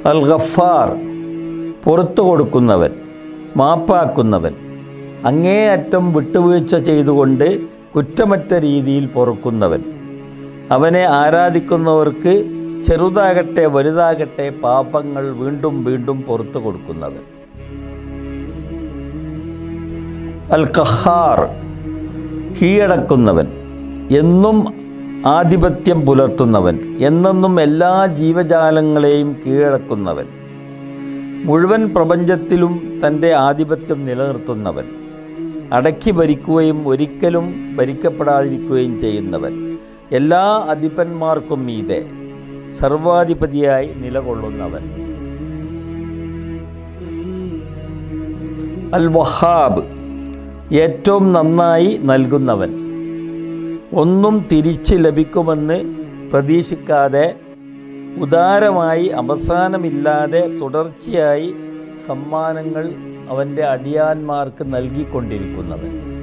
അൽ ഗഫാർ പുറത്തു കൊടുക്കുന്നവൻ മാപ്പാക്കുന്നവൻ അങ്ങേയറ്റം വിട്ടുവീഴ്ച ചെയ്തുകൊണ്ട് കുറ്റമറ്റ രീതിയിൽ പൊറുക്കുന്നവൻ അവനെ ആരാധിക്കുന്നവർക്ക് ചെറുതാകട്ടെ വലുതാകട്ടെ പാപങ്ങൾ വീണ്ടും വീണ്ടും പുറത്തു കൊടുക്കുന്നവൻ അൽ കഹാർ കീഴടക്കുന്നവൻ എന്നും ആധിപത്യം പുലർത്തുന്നവൻ എന്നെന്നും എല്ലാ ജീവജാലങ്ങളെയും കീഴടക്കുന്നവൻ മുഴുവൻ പ്രപഞ്ചത്തിലും തൻ്റെ ആധിപത്യം നിലനിർത്തുന്നവൻ അടക്കി ഭരിക്കുകയും ഒരിക്കലും ഭരിക്കപ്പെടാതിരിക്കുകയും ചെയ്യുന്നവൻ എല്ലാ അധിപന്മാർക്കും മീതെ സർവാധിപതിയായി നിലകൊള്ളുന്നവൻ അൽ വഹാബ് ഏറ്റവും നന്നായി നൽകുന്നവൻ ഒന്നും തിരിച്ച് ലഭിക്കുമെന്ന് പ്രതീക്ഷിക്കാതെ ഉദാരമായി അവസാനമില്ലാതെ തുടർച്ചയായി സമ്മാനങ്ങൾ അവൻ്റെ അടിയാന്മാർക്ക് നൽകിക്കൊണ്ടിരിക്കുന്നവൻ